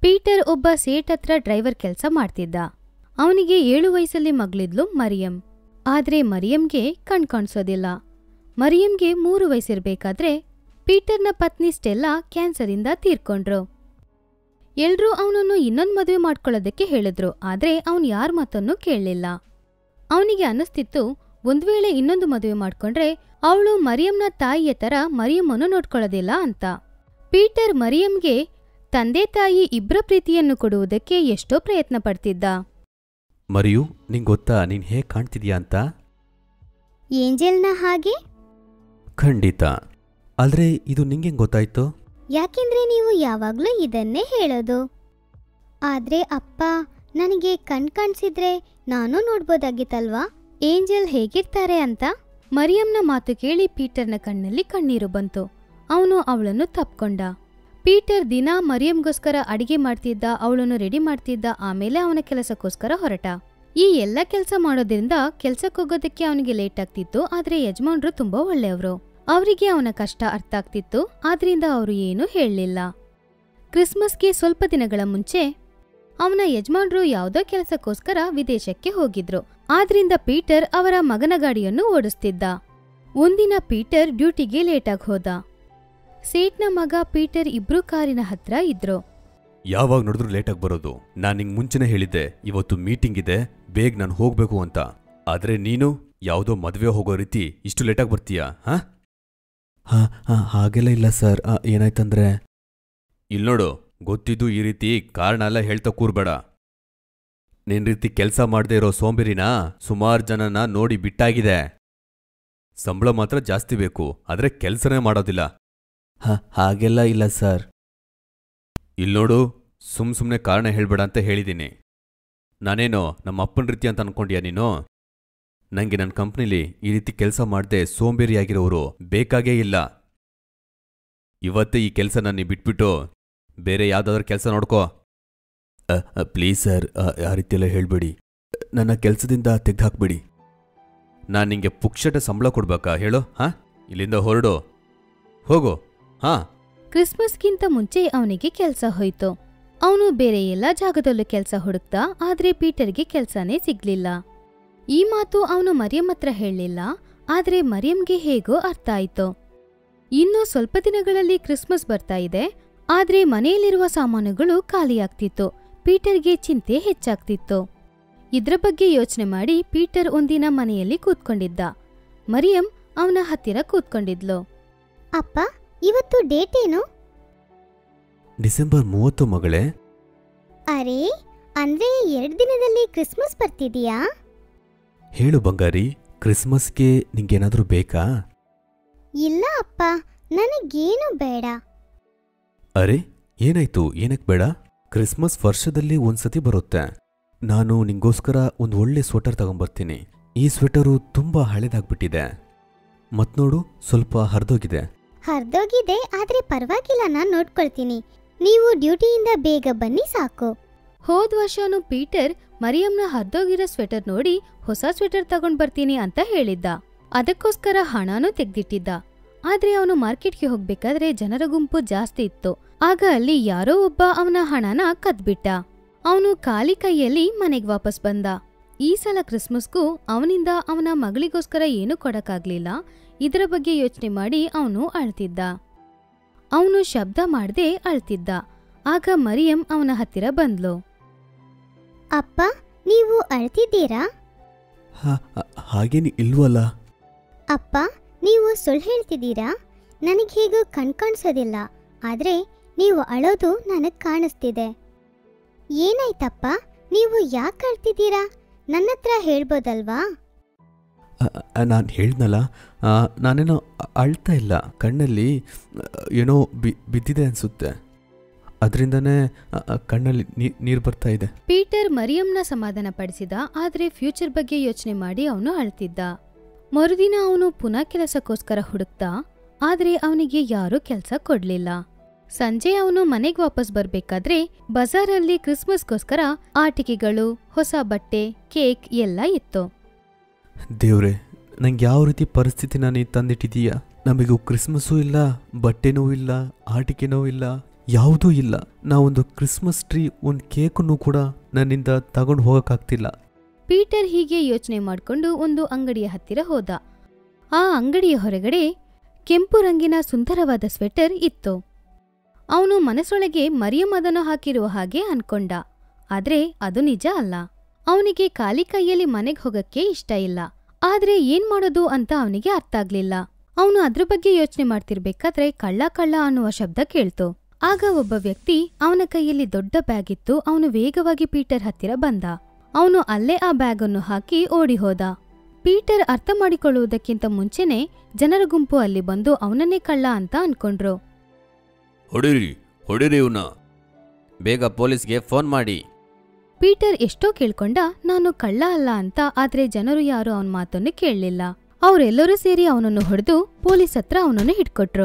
Peter ಒಬ್ಬ ಸೇಟ್ ಹತ್ರ driver ಕೆಲಸ ಮಾಡ್ತಿದ್ದ ಅವನಿಗೆ ಏಳು ವಯಸ್ಸಲ್ಲಿ ಮಗಳಿದ್ಲು ಮರಿಯಂ ಆದ್ರೆ ಮರಿಯಂಗೆ ಕಣ್ ಕಾಣಿಸೋದಿಲ್ಲ ಮರಿಯಂಗೆ ಮೂರು ವಯಸ್ಸಿರ್ಬೇಕಾದ್ರೆ ಪೀಟರ್ನ ಪತ್ನಿ ಸ್ಟೆಲ್ಲಾ ಕ್ಯಾನ್ಸರಿಂದ ತೀರ್ಕೊಂಡ್ರು ಎಲ್ರೂ ಅವನನ್ನು ಇನ್ನೊಂದ್ ಮದುವೆ ಮಾಡ್ಕೊಳ್ಳೋದಕ್ಕೆ ಹೇಳಿದ್ರು ಆದ್ರೆ ಅವನ್ ಯಾರ ಮಾತನ್ನು ಕೇಳಲಿಲ್ಲ ಅವನಿಗೆ ಅನ್ನಿಸ್ತಿತ್ತು ಒಂದ್ ವೇಳೆ ಇನ್ನೊಂದು ಮದುವೆ ಮಾಡ್ಕೊಂಡ್ರೆ ಅವಳು ಮರಿಯಂನ ತಾಯಿಯ ತರ ಮರಿಯಮ್ಮನ್ನು ನೋಡ್ಕೊಳ್ಳೋದಿಲ್ಲ ಅಂತ ಪೀಟರ್ ಮರಿಯಂಗೆ ತಂದೆ ತಾಯಿ ಇಬ್ರ ಪ್ರೀತಿಯನ್ನು ಕೊಡುವುದಕ್ಕೆ ಎಷ್ಟೋ ಪ್ರಯತ್ನ ಪಡ್ತಿದ್ದ ಮರಿಯು ನಿಂಗೆ ಗೊತ್ತಾ ನೀನು ಹೇಗೆ ಕಾಣ್ತಿದ್ಯಾ ಅಂತ ಏಂಜಲ್ನ ಹಾಗೆ ಖಂಡಿತ ಆದ್ರೆ ಇದು ನಿಂಗೆ ಗೊತ್ತಾಯ್ತು ಯಾಕೆಂದ್ರೆ ನೀವು ಯಾವಾಗ್ಲೂ ಇದನ್ನೇ ಹೇಳೋದು ಆದ್ರೆ ಅಪ್ಪ ನನಗೆ ಕಣ್ ಕಾಣಿಸಿದ್ರೆ ನಾನು ನೋಡ್ಬೋದಾಗಿತ್ತಲ್ವಾ ಏಂಜಲ್ ಹೇಗಿರ್ತಾರೆ ಅಂತ ಮರಿಯಂನ ಮಾತು ಕೇಳಿ ಪೀಟರ್ನ ಕಣ್ಣಲ್ಲಿ ಕಣ್ಣೀರು ಬಂತು ಅವನು ಅವಳನ್ನು ತಪ್ಕೊಂಡ ಪೀಟರ್ ದಿನ ಮರಿಯಂಗೋಸ್ಕರ ಅಡಿಗೆ ಮಾಡ್ತಿದ್ದ ಅವಳನ್ನು ರೆಡಿ ಮಾಡ್ತಿದ್ದ ಆಮೇಲೆ ಅವನ ಕೆಲಸಕ್ಕೋಸ್ಕರ ಹೊರಟ ಈ ಎಲ್ಲ ಕೆಲಸ ಮಾಡೋದ್ರಿಂದ ಕೆಲ್ಸಕ್ಕೋಗೋದಕ್ಕೆ ಅವನಿಗೆ ಲೇಟ್ ಆಗ್ತಿತ್ತು ಆದ್ರೆ ಯಜಮಾನ್ರು ತುಂಬಾ ಒಳ್ಳೆಯವರು ಅವರಿಗೆ ಅವನ ಕಷ್ಟ ಅರ್ಥ ಆಗ್ತಿತ್ತು ಆದ್ರಿಂದ ಅವರು ಏನೂ ಹೇಳಲಿಲ್ಲ ಕ್ರಿಸ್ಮಸ್ಗೆ ಸ್ವಲ್ಪ ದಿನಗಳ ಮುಂಚೆ ಅವನ ಯಜಮಾನ್ರು ಯಾವುದೋ ಕೆಲಸಕ್ಕೋಸ್ಕರ ವಿದೇಶಕ್ಕೆ ಹೋಗಿದ್ರು ಆದ್ರಿಂದ ಪೀಟರ್ ಅವರ ಮಗನ ಗಾಡಿಯನ್ನು ಓಡಿಸ್ತಿದ್ದ ಒಂದಿನ ಪೀಟರ್ ಡ್ಯೂಟಿಗೆ ಲೇಟಾಗಿ ಹೋದ ಸೇಟ್ನ ಮಗ ಪೀಟರ್ ಇಬ್ರು ಕಾರಿನ ಹತ್ರ ಇದ್ರು ಯಾವಾಗ ನೋಡಿದ್ರು ಲೇಟಾಗಿ ಬರೋದು ನಾನು ನಿಂಗೆ ಮುಂಚೆನೇ ಹೇಳಿದ್ದೆ ಇವತ್ತು ಮೀಟಿಂಗ್ ಇದೆ ಬೇಗ ನಾನು ಹೋಗ್ಬೇಕು ಅಂತ ಆದ್ರೆ ನೀನು ಯಾವುದೋ ಮದುವೆ ಹೋಗೋ ರೀತಿ ಇಷ್ಟು ಲೇಟಾಗಿ ಬರ್ತೀಯಾ ಹಾ ಹಾ ಹಾ ಹಾಗೆಲ್ಲ ಇಲ್ಲ ಸರ್ ಏನಾಯ್ತಂದ್ರೆ ಇಲ್ಲಿ ನೋಡು ಗೊತ್ತಿದ್ದು ಈ ರೀತಿ ಕಾರಣ ಎಲ್ಲ ಹೇಳ್ತಾ ಕೂರ್ಬೇಡ ನಿನ್ ರೀತಿ ಕೆಲಸ ಮಾಡದೇ ಇರೋ ಸೋಂಬೇರಿನ ಸುಮಾರು ಜನನ ನೋಡಿ ಬಿಟ್ಟಾಗಿದೆ ಸಂಬಳ ಮಾತ್ರ ಜಾಸ್ತಿ ಬೇಕು ಆದ್ರೆ ಕೆಲ್ಸನೇ ಮಾಡೋದಿಲ್ಲ ಹ ಹಾಗೆಲ್ಲ ಇಲ್ಲ ಸರ್ ಇಲ್ಲಿ ನೋಡು ಸುಮ್ ಸುಮ್ನೆ ಕಾರಣ ಹೇಳ್ಬೇಡ ಅಂತ ಹೇಳಿದ್ದೀನಿ ನಾನೇನೋ ನಮ್ಮ ಅಪ್ಪನ ರೀತಿ ಅಂತ ಅನ್ಕೊಂಡ್ಯಾ ನೀನು ನಂಗೆ ನನ್ನ ಕಂಪ್ನಿಲಿ ಈ ರೀತಿ ಕೆಲಸ ಮಾಡದೆ ಸೋಂಬೇರಿಯಾಗಿರೋರು ಬೇಕಾಗೇ ಇಲ್ಲ ಇವತ್ತೇ ಈ ಕೆಲಸ ನೀ ಬಿಟ್ಬಿಟ್ಟು ಬೇರೆ ಯಾವ್ದಾದ್ರೂ ಕೆಲಸ ನೋಡ್ಕೋ ಪ್ಲೀಸ್ ಸರ್ ಆ ರೀತಿಯೆಲ್ಲ ಹೇಳ್ಬೇಡಿ ನನ್ನ ಕೆಲಸದಿಂದ ತೆಗ್ದುಹಾಕ್ಬೇಡಿ ನಾನು ನಿಂಗೆ ಪುಕ್ಷಟ ಸಂಬಳ ಕೊಡ್ಬೇಕಾ ಹೇಳು ಹಾ ಇಲ್ಲಿಂದ ಹೊರಡು ಹೋಗು ಹಾ ಕ್ರಿಸ್ಮಸ್ಗಿಂತ ಮುಂಚೆ ಅವನಿಗೆ ಕೆಲ್ಸ ಹೋಯ್ತು ಅವನು ಬೇರೆ ಎಲ್ಲ ಜಾಗದಲ್ಲೂ ಕೆಲ್ಸ ಹುಡುಕ್ತ ಆದ್ರೆ ಪೀಟರ್ಗೆ ಕೆಲ್ಸನೇ ಸಿಗ್ಲಿಲ್ಲ ಈ ಮಾತು ಅವನು ಮರಿಯಂ ಹತ್ರ ಹೇಳಲಿಲ್ಲ ಆದ್ರೆ ಮರಿಯಂಗೆ ಹೇಗೋ ಅರ್ಥ ಆಯ್ತು ಇನ್ನು ಸ್ವಲ್ಪ ದಿನಗಳಲ್ಲಿ ಕ್ರಿಸ್ಮಸ್ ಬರ್ತಾ ಇದೆ ಆದ್ರೆ ಮನೆಯಲ್ಲಿರುವ ಸಾಮಾನುಗಳು ಖಾಲಿಯಾಗ್ತಿತ್ತು ಪೀಟರ್ಗೆ ಚಿಂತೆ ಹೆಚ್ಚಾಗ್ತಿತ್ತು ಇದ್ರ ಬಗ್ಗೆ ಯೋಚನೆ ಮಾಡಿ ಪೀಟರ್ ಒಂದಿನ ಮನೆಯಲ್ಲಿ ಕೂತ್ಕೊಂಡಿದ್ದ ಮರಿಯಂ ಅವನ ಹತ್ತಿರ ಕೂತ್ಕೊಂಡಿದ್ಲು ಅಪ್ಪ ಇವತ್ತು ಡೇಟ್ ಏನು ಡಿಸೆಂಬರ್ ಮೂವತ್ತು ಮಗಳೇ ಅರೆ ಅಂದ್ರೆ ಎರಡು ದಿನದಲ್ಲಿ ಕ್ರಿಸ್ಮಸ್ ಬರ್ತಿದೀಯಾ ಹೇಳು ಬಂಗಾರಿ ಕ್ರಿಸ್ಮಸ್ಗೆ ನಿಂಗೇನಾದ್ರೂ ಬೇಕಾ ಇಲ್ಲ ಅಪ್ಪ ನನಗೇನು ಬೇಡ ಅರೆ ಏನಾಯ್ತು ಏನಕ್ ಬೇಡ ಕ್ರಿಸ್ಮಸ್ ವರ್ಷದಲ್ಲಿ ಒಂದ್ಸತಿ ಬರುತ್ತೆ ನಾನು ನಿಂಗೋಸ್ಕರ ಒಂದು ಒಳ್ಳೆ ಸ್ವೆಟರ್ ತಗೊಂಬರ್ತೀನಿ ಈ ಸ್ವೆಟರು ತುಂಬಾ ಹಳೇದಾಗ್ಬಿಟ್ಟಿದೆ ಮತ್ ನೋಡು ಸ್ವಲ್ಪ ಹರಿದೋಗಿದೆ ಹರ್ದೋಗಿದೆ ಆದ್ರೆ ಪರವಾಗಿಲ್ಲ ನಾನು ನೋಡ್ಕೊಳ್ತೀನಿ ನೀವು ಡ್ಯೂಟಿಯಿಂದ ಬೇಗ ಬನ್ನಿ ಸಾಕು ಹೋದ್ ವರ್ಷನು ಪೀಟರ್ ಮರಿಯಂನ ಹರ್ದೋಗಿರೋ ಸ್ವೆಟರ್ ನೋಡಿ ಹೊಸ ಸ್ವೆಟರ್ ತಗೊಂಡ್ ಬರ್ತೀನಿ ಅಂತ ಹೇಳಿದ್ದ ಅದಕ್ಕೋಸ್ಕರ ಹಣನೂ ತೆಗ್ದಿಟ್ಟಿದ್ದ ಆದ್ರೆ ಅವನು ಮಾರ್ಕೆಟ್ಗೆ ಹೋಗ್ಬೇಕಾದ್ರೆ ಜನರ ಗುಂಪು ಜಾಸ್ತಿ ಇತ್ತು ಆಗ ಅಲ್ಲಿ ಯಾರೋ ಒಬ್ಬ ಅವನ ಹಣನ ಕದ್ಬಿಟ್ಟ ಅವನು ಖಾಲಿ ಕೈಯಲ್ಲಿ ಮನೆಗ್ ವಾಪಸ್ ಬಂದ ಈ ಸಲ ಕ್ರಿಸ್ಮಸ್ಗೂ ಅವನಿಂದ ಅವನ ಮಗಳಿಗೋಸ್ಕರ ಏನೂ ಕೊಡಕ್ಕಾಗ್ಲಿಲ್ಲ ಇದರ ಬಗ್ಗೆ ಯೋಚನೆ ಮಾಡಿ ಅವನು ಅಳ್ತಿದ್ದ ಅವನು ಶಬ್ದ ಮಾಡದೆ ಅಳ್ತಿದ್ದ ಆಗ ಮರಿಯಂ ಅವನ ಹತ್ತಿರ ಬಂದ್ಲು ಅಪ್ಪ ನೀವು ಅಳ್ತಿದ್ದೀರಾ ಹಾಗೇನು ಇಲ್ವಲ್ಲ ಅಪ್ಪ ನೀವು ಸುಳ್ಳು ಹೇಳ್ತಿದ್ದೀರಾ ನನಗೆ ಹೇಗೂ ಕಣ್ ಕಾಣಿಸೋದಿಲ್ಲ ಆದ್ರೆ ನೀವು ಅಳೋದು ನನಗೆ ಕಾಣಿಸ್ತಿದೆ ಏನಾಯ್ತಪ್ಪ ನೀವು ಯಾಕೆ ಅಳ್ತಿದ್ದೀರಾ ನನ್ನ ಹತ್ರ ಹೇಳ್ಬೋದಲ್ವಾ ನಾನು ಹೇಳ್ದಲ್ಲ ನಾನೇನೋ ಅ- ಅಳ್ತಾ ಇಲ್ಲ ಕಣ್ಣಲ್ಲಿ ಆ, ಏನೋ ಬಿ ಬಿದ್ದಿದೆ ಅನ್ಸುತ್ತೆ ಅದರಿಂದನೇ ಕಣ್ಣಲ್ಲಿ ನೀರು ಬರ್ತಾ ಇದೆ ಪೀಟರ್ ಮರಿಯಂನ ಸಮಾಧಾನ ಪಡಿಸಿದ ಆದ್ರೆ ಫ್ಯೂಚರ್ ಬಗ್ಗೆ ಯೋಚನೆ ಮಾಡಿ ಅವನು ಅಳ್ತಿದ್ದ ಮರುದಿನ ಅವನು ಪುನಃ ಕೆಲಸಕ್ಕೋಸ್ಕರ ಹುಡುಕ್ತಾ ಆದ್ರೆ ಅವನಿಗೆ ಯಾರೂ ಕೆಲಸ ಕೊಡ್ಲಿಲ್ಲ ಸಂಜೆ ಅವನು ಮನೆಗ್ ವಾಪಸ್ ಬರ್ಬೇಕಾದ್ರೆ ಬಜಾರಲ್ಲಿ ಕ್ರಿಸ್ಮಸ್ಗೋಸ್ಕರ ಆಟಿಕೆಗಳು ಹೊಸ ಬಟ್ಟೆ ಕೇಕ್ ಎಲ್ಲ ಇತ್ತು ದೇವ್ರೆ ನಂಗೆ ಯಾವ ರೀತಿ ಪರಿಸ್ಥಿತಿನ ನೀ ತಂದಿಟ್ಟಿದೀಯ ನಮಗೂ ಕ್ರಿಸ್ಮಸ್ಸೂ ಇಲ್ಲ ಬಟ್ಟೆನೂ ಇಲ್ಲ ಆಟಿಕೆನೂ ಇಲ್ಲ ಯಾವುದೂ ಇಲ್ಲ ನಾವೊಂದು ಕ್ರಿಸ್ಮಸ್ ಟ್ರೀ ಒಂದು ಕೇಕನ್ನು ಕೂಡ ನನ್ನಿಂದ ತಗೊಂಡು ಹೋಗಕ್ಕಾಗ್ತಿಲ್ಲ ಪೀಟರ್ ಹೀಗೆ ಯೋಚನೆ ಮಾಡಿಕೊಂಡು ಒಂದು ಅಂಗಡಿಯ ಹತ್ತಿರ ಹೋದ ಆ ಅಂಗಡಿಯ ಹೊರಗಡೆ ಕೆಂಪು ರಂಗಿನ ಸುಂದರವಾದ ಸ್ವೆಟರ್ ಇತ್ತು ಅವನು ಮನಸ್ಸೊಳಗೆ ಮರಿಯಂ ಅದನ್ನು ಹಾಕಿರುವ ಹಾಗೆ ಅನ್ಕೊಂಡ ಆದ್ರೆ ಅದು ನಿಜ ಅಲ್ಲ ಅವನಿಗೆ ಖಾಲಿ ಕೈಯಲ್ಲಿ ಮನೆಗೆ ಹೋಗಕ್ಕೆ ಇಷ್ಟ ಇಲ್ಲ ಆದ್ರೆ ಏನ್ ಮಾಡೋದು ಅಂತ ಅವನಿಗೆ ಅರ್ಥ ಆಗ್ಲಿಲ್ಲ ಅವನು ಅದ್ರ ಬಗ್ಗೆ ಯೋಚನೆ ಮಾಡ್ತಿರ್ಬೇಕಾದ್ರೆ ಕಳ್ಳ ಕಳ್ಳ ಅನ್ನುವ ಶಬ್ದ ಕೇಳ್ತು ಆಗ ಒಬ್ಬ ವ್ಯಕ್ತಿ ಅವನ ಕೈಯಲ್ಲಿ ದೊಡ್ಡ ಬ್ಯಾಗ್ ಇತ್ತು ಅವನು ವೇಗವಾಗಿ ಪೀಟರ್ ಹತ್ತಿರ ಬಂದ ಅವನು ಅಲ್ಲೇ ಆ ಬ್ಯಾಗ್ ಅನ್ನು ಹಾಕಿ ಓಡಿ ಹೋದ ಪೀಟರ್ ಅರ್ಥ ಮಾಡಿಕೊಳ್ಳುವುದಕ್ಕಿಂತ ಮುಂಚೆನೆ ಜನರ ಗುಂಪು ಅಲ್ಲಿ ಬಂದು ಅವನನ್ನೇ ಕಳ್ಳ ಅಂತ ಅನ್ಕೊಂಡ್ರು ಹೊಡಿರಿ ಹೊಡಿರಿ ಇವನ್ನ ಬೇಗ ಪೊಲೀಸ್ಗೆ ಫೋನ್ ಮಾಡಿ ಪೀಟರ್ ಎಷ್ಟೋ ಕೇಳ್ಕೊಂಡ ನಾನು ಕಳ್ಳ ಅಲ್ಲ ಅಂತ ಆದ್ರೆ ಜನರು ಯಾರು ಅವನ ಮಾತನ್ನು ಕೇಳಲಿಲ್ಲ ಅವರೆಲ್ಲರೂ ಸೇರಿ ಅವನನ್ನು ಹೊಡೆದು ಪೊಲೀಸ್ ಹತ್ರ ಅವನನ್ನು ಹಿಡ್ಕೊಟ್ರು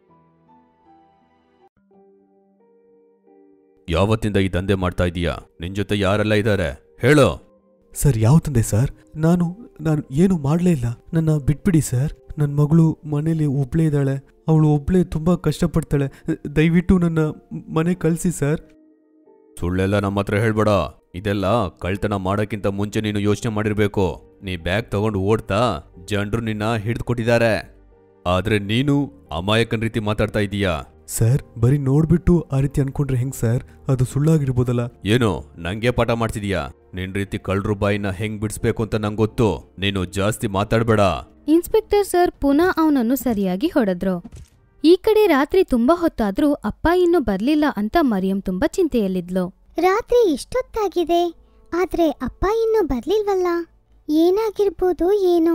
ಯಾವತ್ತಿಂದ ಈ ದಂಧೆ ಮಾಡ್ತಾ ಇದೀಯಾ ನಿನ್ ಜೊತೆ ಯಾರೆಲ್ಲ ಇದ್ದಾರೆ ಹೇಳೋ ಸರ್ ಯಾವ ತಂದೆ ಸರ್ ನಾನು ನಾನು ಏನು ಮಾಡಲೇ ಇಲ್ಲ ನನ್ನ ಬಿಟ್ಬಿಡಿ ಸರ್ ನನ್ನ ಮಗಳು ಮನೇಲಿ ಒಬ್ಳೇ ಇದ್ದಾಳೆ ಅವಳು ಒಬ್ಳೇ ತುಂಬ ಕಷ್ಟಪಡ್ತಾಳೆ ದಯವಿಟ್ಟು ನನ್ನ ಮನೆ ಕಳಿಸಿ ಸರ್ ಸುಳ್ಳೆಲ್ಲ ನಮ್ಮ ಹತ್ರ ಹೇಳ್ಬೇಡ ಇದೆಲ್ಲ ಕಳ್ತನ ಮಾಡೋಕ್ಕಿಂತ ಮುಂಚೆ ನೀನು ಯೋಚನೆ ಮಾಡಿರ್ಬೇಕು ನೀ ಬ್ಯಾಗ್ ತಗೊಂಡು ಓಡ್ತಾ ಜನರು ನಿನ್ನ ಹಿಡಿದು ಕೊಟ್ಟಿದ್ದಾರೆ ಆದ್ರೆ ನೀನು ಅಮಾಯಕನ್ ರೀತಿ ಮಾತಾಡ್ತಾ ಇದೀಯಾ ಸರ್ ಬರೀ ನೋಡ್ಬಿಟ್ಟು ಆ ರೀತಿ ಅನ್ಕೊಂಡ್ರೆ ಹೆಂಗ್ ಸರ್ ಅದು ಸುಳ್ಳಾಗಿರ್ಬೋದಲ್ಲ ಏನು ನಂಗೆ ಪಾಠ ಮಾಡ್ತಿದೀಯಾ ನಿನ್ ರೀತಿ ಕಳ್ರು ಬಾಯಿನ ಹೆಂಗ್ ಬಿಡಿಸ್ಬೇಕು ಅಂತ ನಂಗೊತ್ತು ನೀನು ಜಾಸ್ತಿ ಮಾತಾಡ್ಬೇಡ ಇನ್ಸ್ಪೆಕ್ಟರ್ ಸರ್ ಪುನಃ ಅವನನ್ನು ಸರಿಯಾಗಿ ಹೊಡೆದ್ರು ಈ ಕಡೆ ರಾತ್ರಿ ತುಂಬಾ ಹೊತ್ತಾದ್ರೂ ಅಪ್ಪ ಇನ್ನೂ ಬರ್ಲಿಲ್ಲ ಅಂತ ಮರಿಯಂ ತುಂಬಾ ಚಿಂತೆಯಲ್ಲಿದ್ಲು ರಾತ್ರಿ ಇಷ್ಟೊತ್ತಾಗಿದೆ ಆದ್ರೆ ಅಪ್ಪ ಇನ್ನೂ ಬರ್ಲಿಲ್ವಲ್ಲ ಏನಾಗಿರ್ಬೋದು ಏನೋ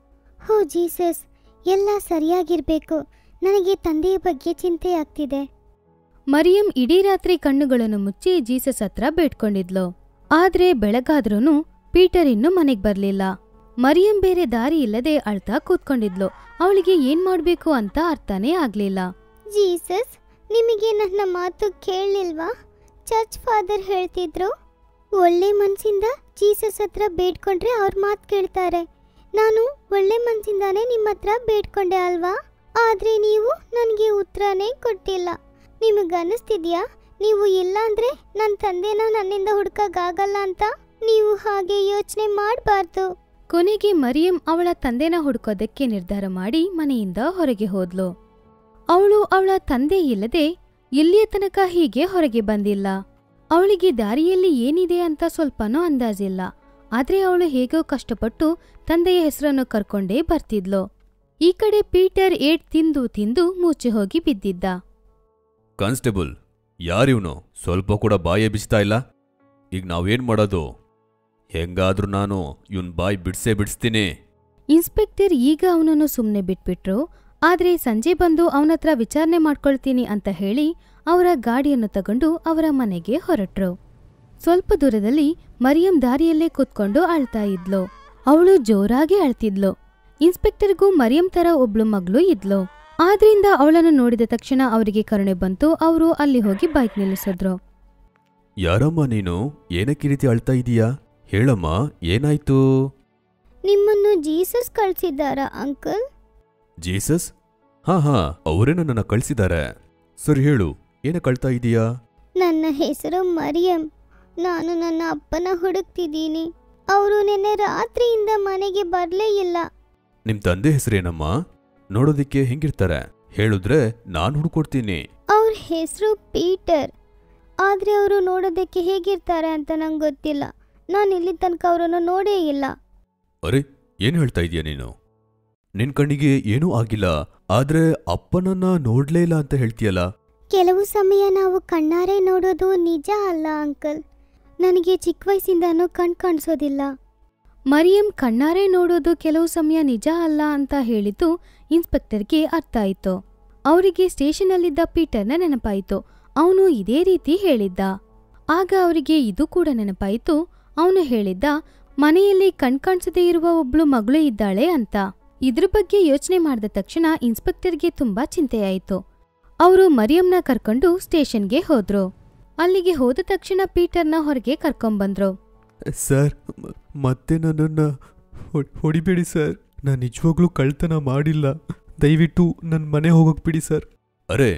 ಹೋ ಜೀಸಸ್ ಎಲ್ಲ ಸರಿಯಾಗಿರ್ಬೇಕು ನನಗೆ ತಂದೆಯ ಬಗ್ಗೆ ಚಿಂತೆ ಆಗ್ತಿದೆ ಮರಿಯಂ ಇಡೀ ರಾತ್ರಿ ಕಣ್ಣುಗಳನ್ನು ಮುಚ್ಚಿ ಜೀಸಸ್ ಹತ್ರ ಬೇಡ್ಕೊಂಡಿದ್ಲು ಆದ್ರೆ ಬೆಳಗಾದ್ರೂನು ಪೀಟರ್ ಇನ್ನೂ ಮನೆಗ್ ಬರ್ಲಿಲ್ಲ ಮರಿಯಂ ಬೇರೆ ದಾರಿ ಇಲ್ಲದೆ ಅಳ್ತಾ ಕೂತ್ಕೊಂಡಿದ್ಲು ಅವಳಿಗೆ ಏನ್ ಮಾಡ್ಬೇಕು ಅಂತ ಅರ್ಥನೇ ಆಗ್ಲಿಲ್ಲ ಜೀಸಸ್ ನಿಮಗೆ ನನ್ನ ಮಾತು ಕೇಳಲಿಲ್ವಾ ಚರ್ಚ್ ಫಾದರ್ ಹೇಳ್ತಿದ್ರು ಒಳ್ಳೆ ಮನ್ಸಿಂದ ಜೀಸಸ್ ಹತ್ರ ಬೇಡ್ಕೊಂಡ್ರೆ ಅವ್ರ ಮಾತು ಕೇಳ್ತಾರೆ ನಾನು ಒಳ್ಳೆ ಮನ್ಸಿಂದಾನೇ ನಿಮ್ಮ ಹತ್ರ ಬೇಡ್ಕೊಂಡೆ ಅಲ್ವಾ ಆದ್ರೆ ನೀವು ನನಗೆ ಉತ್ತರನೇ ಕೊಟ್ಟಿಲ್ಲ ನಿಮಗನ್ನಿಸ್ತಿದ್ಯಾ ನೀವು ಇಲ್ಲ ಅಂದ್ರೆ ನನ್ನ ತಂದೆನ ನನ್ನಿಂದ ಹುಡ್ಕಕ್ಕಾಗಲ್ಲ ಅಂತ ನೀವು ಹಾಗೆ ಯೋಚನೆ ಮಾಡಬಾರ್ದು ಕೊನೆಗೆ ಮರಿಯಂ ಅವಳ ತಂದೆನ ಹುಡುಕೋದಕ್ಕೆ ನಿರ್ಧಾರ ಮಾಡಿ ಮನೆಯಿಂದ ಹೊರಗೆ ಹೋದ್ಲು ಅವಳು ಅವಳ ತಂದೆ ಇಲ್ಲದೆ ಎಲ್ಲಿಯ ತನಕ ಹೀಗೆ ಹೊರಗೆ ಬಂದಿಲ್ಲ ಅವಳಿಗೆ ದಾರಿಯಲ್ಲಿ ಏನಿದೆ ಅಂತ ಸ್ವಲ್ಪನೂ ಅಂದಾಜಿಲ್ಲ ಆದ್ರೆ ಅವಳು ಹೇಗೋ ಕಷ್ಟಪಟ್ಟು ತಂದೆಯ ಹೆಸರನ್ನು ಕರ್ಕೊಂಡೇ ಬರ್ತಿದ್ಲು ಈ ಕಡೆ ಪೀಟರ್ ಏಟ್ ತಿಂದು ತಿಂದು ಮೂಚೆ ಹೋಗಿ ಬಿದ್ದಿದ್ದ ಕಾನ್ಸ್ಟೇಬಲ್ ಯಾರಿವ್ನು ಸ್ವಲ್ಪ ಕೂಡ ಬಾಯೇ ಬಿಚ್ತಾ ಇಲ್ಲ ಈಗ ನಾವೇನ್ ಮಾಡೋದು ಹೆಂಗಾದ್ರೂ ನಾನು ಇವನ್ ಬಾಯ್ ಬಿಡ್ಸೇ ಬಿಡಿಸ್ತೀನಿ ಇನ್ಸ್ಪೆಕ್ಟರ್ ಈಗ ಅವನನ್ನು ಸುಮ್ಮನೆ ಬಿಟ್ಬಿಟ್ರು ಆದ್ರೆ ಸಂಜೆ ಬಂದು ಅವನತ್ರ ವಿಚಾರಣೆ ಮಾಡ್ಕೊಳ್ತೀನಿ ಅಂತ ಹೇಳಿ ಅವರ ಗಾಡಿಯನ್ನು ತಗೊಂಡು ಅವರ ಮನೆಗೆ ಹೊರಟ್ರು ಸ್ವಲ್ಪ ದೂರದಲ್ಲಿ ಮರಿಯಂ ದಾರಿಯಲ್ಲೇ ಕೂತ್ಕೊಂಡು ಅಳ್ತಾ ಇದ್ಲು ಅವಳು ಜೋರಾಗಿ ಅಳ್ತಿದ್ಲು ಇನ್ಸ್ಪೆಕ್ಟರ್ಗೂ ಮರಿಯಂ ತರ ಒಬ್ಳು ಮಗಳು ಇದ್ಲು ಆದ್ರಿಂದ ಅವಳನ್ನು ನೋಡಿದ ತಕ್ಷಣ ಅವರಿಗೆ ಕರುಣೆ ಬಂತು ಅವರು ಅಲ್ಲಿ ಹೋಗಿ ಬೈಕ್ ನಿಲ್ಲಿಸಿದ್ರು ಯಾರಮ್ಮ ನೀನು ಏನಕ್ಕೆ ಈ ರೀತಿ ಅಳ್ತಾ ಇದೀಯಾ ಹೇಳಮ್ಮ ಏನಾಯ್ತು ನಿಮ್ಮನ್ನು ಜೀಸಸ್ ಕಳ್ಸಿದ್ದಾರಾ ಅಂಕಲ್ ಜೀಸಸ್ ಹಾ ಹಾ ಅವರೇ ನನ್ನನ್ನ ಕಳ್ಸಿದ್ದಾರೆ ಸರಿ ಹೇಳು ಏನಕ್ಕೆ ಅಳ್ತಾ ಇದೀಯಾ ನನ್ನ ಹೆಸರು ಮರಿಯಂ ನಾನು ನನ್ನ ಅಪ್ಪನ ಹುಡುಕ್ತಿದ್ದೀನಿ ಅವರು ನಿನ್ನೆ ರಾತ್ರಿಯಿಂದ ಮನೆಗೆ ಬರಲೇ ಇಲ್ಲ ನಿಮ್ ತಂದೆ ಹೆಸರೇನಮ್ಮ ನೋಡೋದಿಕ್ಕೆ ಹೆಂಗಿರ್ತಾರೆ ಹೇಳಿದ್ರೆ ನಾನ್ ಹುಡ್ಕೊಡ್ತೀನಿ ಅವ್ರ ಹೆಸರು ಪೀಟರ್ ಆದರೆ ಅವರು ನೋಡೋದಕ್ಕೆ ಹೇಗಿರ್ತಾರೆ ಅಂತ ನಂಗೆ ಗೊತ್ತಿಲ್ಲ ನಾನು ಇಲ್ಲಿ ತನಕ ಅವರನ್ನು ನೋಡೇ ಇಲ್ಲ ಅರೆ ಏನ್ ಹೇಳ್ತಾ ಇದೀಯ ನೀನು ನಿನ್ ಕಣ್ಣಿಗೆ ಏನೂ ಆಗಿಲ್ಲ ಆದ್ರೆ ಅಪ್ಪನನ್ನ ನೋಡ್ಲೇ ಇಲ್ಲ ಅಂತ ಹೇಳ್ತೀಯಲ್ಲ ಕೆಲವು ಸಮಯ ನಾವು ಕಣ್ಣಾರೆ ನೋಡೋದು ನಿಜ ಅಲ್ಲ ಅಂಕಲ್ ನನಗೆ ಚಿಕ್ಕ ವಯಸ್ಸಿಂದನೂ ಕಣ್ ಕಾಣಿಸೋದಿಲ್ಲ ಮರಿಯಂ ಕಣ್ಣಾರೆ ನೋಡೋದು ಕೆಲವು ಸಮಯ ನಿಜ ಅಲ್ಲ ಅಂತ ಹೇಳಿದ್ದು ಇನ್ಸ್ಪೆಕ್ಟರ್ಗೆ ಅರ್ಥ ಆಯ್ತು ಅವರಿಗೆ ಸ್ಟೇಷನ್ನಲ್ಲಿದ್ದ ಪೀಟರ್ನ ನೆನಪಾಯಿತು ಅವನು ಇದೇ ರೀತಿ ಹೇಳಿದ್ದ ಆಗ ಅವರಿಗೆ ಇದು ಕೂಡ ನೆನಪಾಯಿತು ಅವನು ಹೇಳಿದ್ದ ಮನೆಯಲ್ಲಿ ಕಣ್ಕಾಣಿಸದೇ ಇರುವ ಒಬ್ಳು ಮಗಳು ಇದ್ದಾಳೆ ಅಂತ ಇದ್ರ ಬಗ್ಗೆ ಯೋಚನೆ ಮಾಡಿದ ತಕ್ಷಣ ಇನ್ಸ್ಪೆಕ್ಟರ್ಗೆ ತುಂಬಾ ಚಿಂತೆಯಾಯಿತು ಅವರು ಮರಿಯಂನ ಕರ್ಕೊಂಡು ಸ್ಟೇಷನ್ಗೆ ಹೋದ್ರು ಅಲ್ಲಿಗೆ ಹೋದ ತಕ್ಷಣ ಪೀಟರ್ನ ಹೊರಗೆ ಕರ್ಕೊಂಬಂದ್ರು ಸರ್ ಮ- ಮತ್ತೆ ನನ್ನನ್ನು ಹೊಡಿಬೇಡಿ ಸರ್ ನಾನು ನಿಜವಾಗ್ಲೂ ಕಳ್ತನ ಮಾಡಿಲ್ಲ ದಯವಿಟ್ಟು ನನ್ನ ಮನೆ ಹೋಗೋಕೆ ಬಿಡಿ ಸರ್ ಅರೆ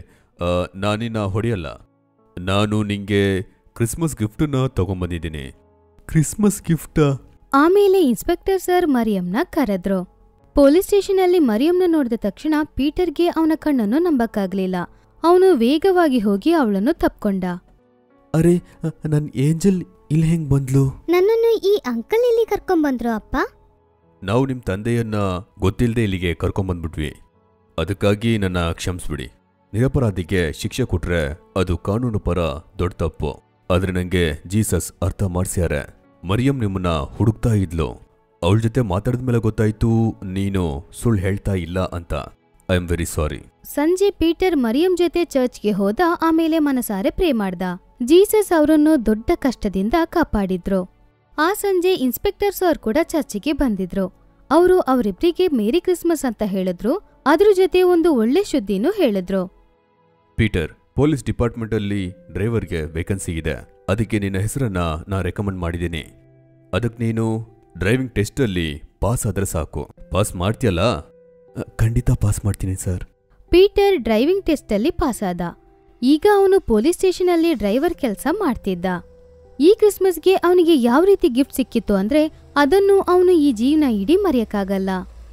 ಆ, ನಾನಿನ್ನ ಹೊಡೆಯಲ್ಲ ನಾನು ನಿಂಗೆ ಕ್ರಿಸ್ಮಸ್ ಗಿಫ್ಟನ್ನ ತಗೊಂಬಂದಿದ್ದೀನಿ ಕ್ರಿಸ್ಮಸ್ ಗಿಫ್ಟಾ ಆಮೇಲೆ ಇನ್ಸ್ಪೆಕ್ಟರ್ ಸರ್ ಮರಿಯಂನ ಕರೆದ್ರು ಪೊಲೀಸ್ ಸ್ಟೇಷನಲ್ಲಿ ಮರಿಯಂನ ನೋಡಿದ ತಕ್ಷಣ ಪೀಟರ್ಗೆ ಅವನ ಕಣ್ಣನ್ನು ನಂಬಕ್ಕಾಗ್ಲಿಲ್ಲ ಅವನು ವೇಗವಾಗಿ ಹೋಗಿ ಅವಳನ್ನು ತಪ್ಕೊಂಡ ಅರೆ ನನ್ನ ಏಂಜಲ್ ಇಲ್ಲಿ ಹೆಂಗ್ ಬಂದ್ಲು ನನ್ನನ್ನು ಈ ಅಂಕಲ್ ಇಲ್ಲಿ ಕರ್ಕೊಂಬಂದ್ರು ಅಪ್ಪ ನಾವು ನಿಮ್ಮ ತಂದೆಯನ್ನ ಗೊತ್ತಿಲ್ಲದೆ ಇಲ್ಲಿಗೆ ಕರ್ಕೊಂಬಂದ್ಬಿಟ್ವಿ ಅದಕ್ಕಾಗಿ ನನ್ನ ಕ್ಷಮಿಸ್ಬಿಡಿ ನಿರಪರಾಧಿಗೆ ಶಿಕ್ಷೆ ಕೊಟ್ರೆ ಅದು ಕಾನೂನು ಪರ ದೊಡ್ಡ ತಪ್ಪು ಆದ್ರೆ ನಂಗೆ ಜೀಸಸ್ ಅರ್ಥ ಮಾಡ್ಸ್ಯಾರೆ ಮರಿಯಂ ನಿಮ್ಮನ್ನ ಹುಡುಕ್ತಾ ಇದ್ಲು ಅವಳ ಜೊತೆ ಮಾತಾಡಿದ್ಮೇಲೆ ಗೊತ್ತಾಯ್ತು ನೀನು ಸುಳ್ಳು ಹೇಳ್ತಾ ಇಲ್ಲ ಅಂತ ಐ ಆಮ್ ವೆರಿ ಸಾರಿ ಸಂಜೆ ಪೀಟರ್ ಮರಿಯಂ ಜೊತೆ ಚರ್ಚ್ಗೆ ಹೋದ ಆಮೇಲೆ ಮನಸಾರೆ ಪ್ರೇ ಮಾಡ್ದ ಜೀಸಸ್ ಅವರನ್ನು ದೊಡ್ಡ ಕಷ್ಟದಿಂದ ಕಾಪಾಡಿದ್ರು ಆ ಸಂಜೆ ಇನ್ಸ್ಪೆಕ್ಟರ್ ಸರ್ ಕೂಡ ಚರ್ಚಿಗೆ ಬಂದಿದ್ರು ಅವರು ಅವರಿಬ್ರಿಗೆ ಮೇರಿ ಕ್ರಿಸ್ಮಸ್ ಅಂತ ಹೇಳಿದ್ರು ಅದ್ರ ಜೊತೆ ಒಂದು ಒಳ್ಳೆ ಸುದ್ದಿನೂ ಹೇಳಿದ್ರು ಪೀಟರ್ ಪೊಲೀಸ್ ಡಿಪಾರ್ಟ್ಮೆಂಟಲ್ಲಿ ಡ್ರೈವರ್ಗೆ ವೇಕೆನ್ಸಿ ಇದೆ ಅದಕ್ಕೆ ನಿನ್ನ ಹೆಸರನ್ನ ನಾ ರೆಕಮೆಂಡ್ ಮಾಡಿದ್ದೀನಿ ಅದಕ್ಕೆ ನೀನು ಡ್ರೈವಿಂಗ್ ಟೆಸ್ಟಲ್ಲಿ ಪಾಸ್ ಆದ್ರೆ ಸಾಕು ಪಾಸ್ ಮಾಡ್ತೀಯಲ್ಲ ಅ, ಖಂಡಿತ ಪಾಸ್ ಮಾಡ್ತೀನಿ ಸರ್ ಪೀಟರ್ ಡ್ರೈವಿಂಗ್ ಟೆಸ್ಟಲ್ಲಿ ಪಾಸಾದ ಈಗ ಅವನು ಪೊಲೀಸ್ ಸ್ಟೇಷನಲ್ಲಿ ಡ್ರೈವರ್ ಕೆಲಸ ಮಾಡ್ತಿದ್ದ ಈ ಕ್ರಿಸ್ಮಸ್ಗೆ ಅವನಿಗೆ ಯಾವ ರೀತಿ ಗಿಫ್ಟ್ ಸಿಕ್ಕಿತ್ತು ಅಂದ್ರೆ ಅದನ್ನು ಅವನು ಈ ಜೀವನ ಇಡೀ ಮರೆಯಕ್ಕಾಗಲ್ಲ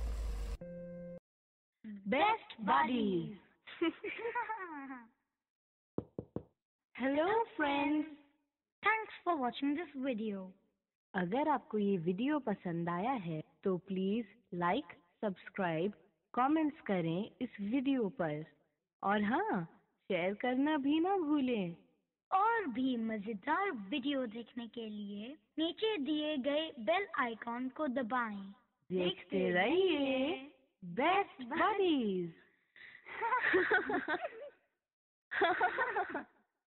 Best buddies. Hello friends. Thanks for watching this video. अगर आपको ये वीडियो पसंद आया है तो प्लीज लाइक सब्सक्राइब कमेंट्स करें इस वीडियो पर और हाँ शेयर करना भी ना भूलें और भी मजेदार वीडियो देखने के लिए नीचे दिए गए बेल आइकॉन को दबाएं। देखते रहिए बेस्ट buddies